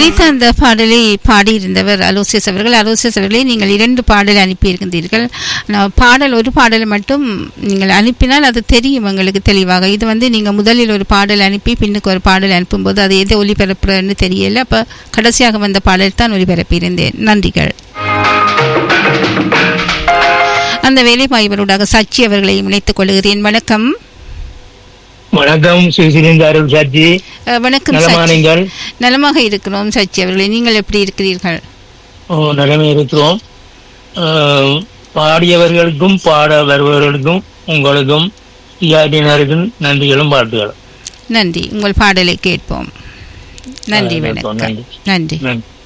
ஒலித்த அந்த பாடலை பாடியிருந்தவர் அலோசியஸ் அவர்கள் அலோசியஸ் அவர்களே நீங்கள் இரண்டு பாடல் அனுப்பியிருக்கின்றீர்கள் நான் பாடல் ஒரு பாடல் மட்டும் நீங்கள் அனுப்பினால் அது தெரியும் எங்களுக்கு தெளிவாக இது வந்து நீங்கள் முதலில் ஒரு பாடல் அனுப்பி பின்னுக்கு ஒரு பாடல் அனுப்பும்போது அது எது ஒளிபரப்புறன்னு தெரியல அப்போ கடைசியாக வந்த பாடல் தான் ஒளிபரப்பியிருந்தேன் நன்றிகள் அந்த வேலைவாய்வரோடாக சச்சி அவர்களையும் இணைத்துக் கொள்கிறேன் வணக்கம் வணக்கம் சுசிலிங்க அருள் சாட்சி அஹ், வணக்கம் நலமா சச்சி நீங்கள் நலமாக இருக்கிறோம் சச்சி அவர்களே நீங்கள் எப்படி இருக்கிறீர்கள் ஓ, நலமே இருக்கிறோம் அஹ், பாடியவர்களுக்கும் பாட வருபவர்களுக்கும் உங்களுக்கும் டிஆர்டினருக்கும் நன்றிகளும் பாட்டுகளும் நன்றி உங்கள் பாடலை கேட்போம் நன்றி அஹ், வணக்கம் நன்றி. நன்றி நன்றி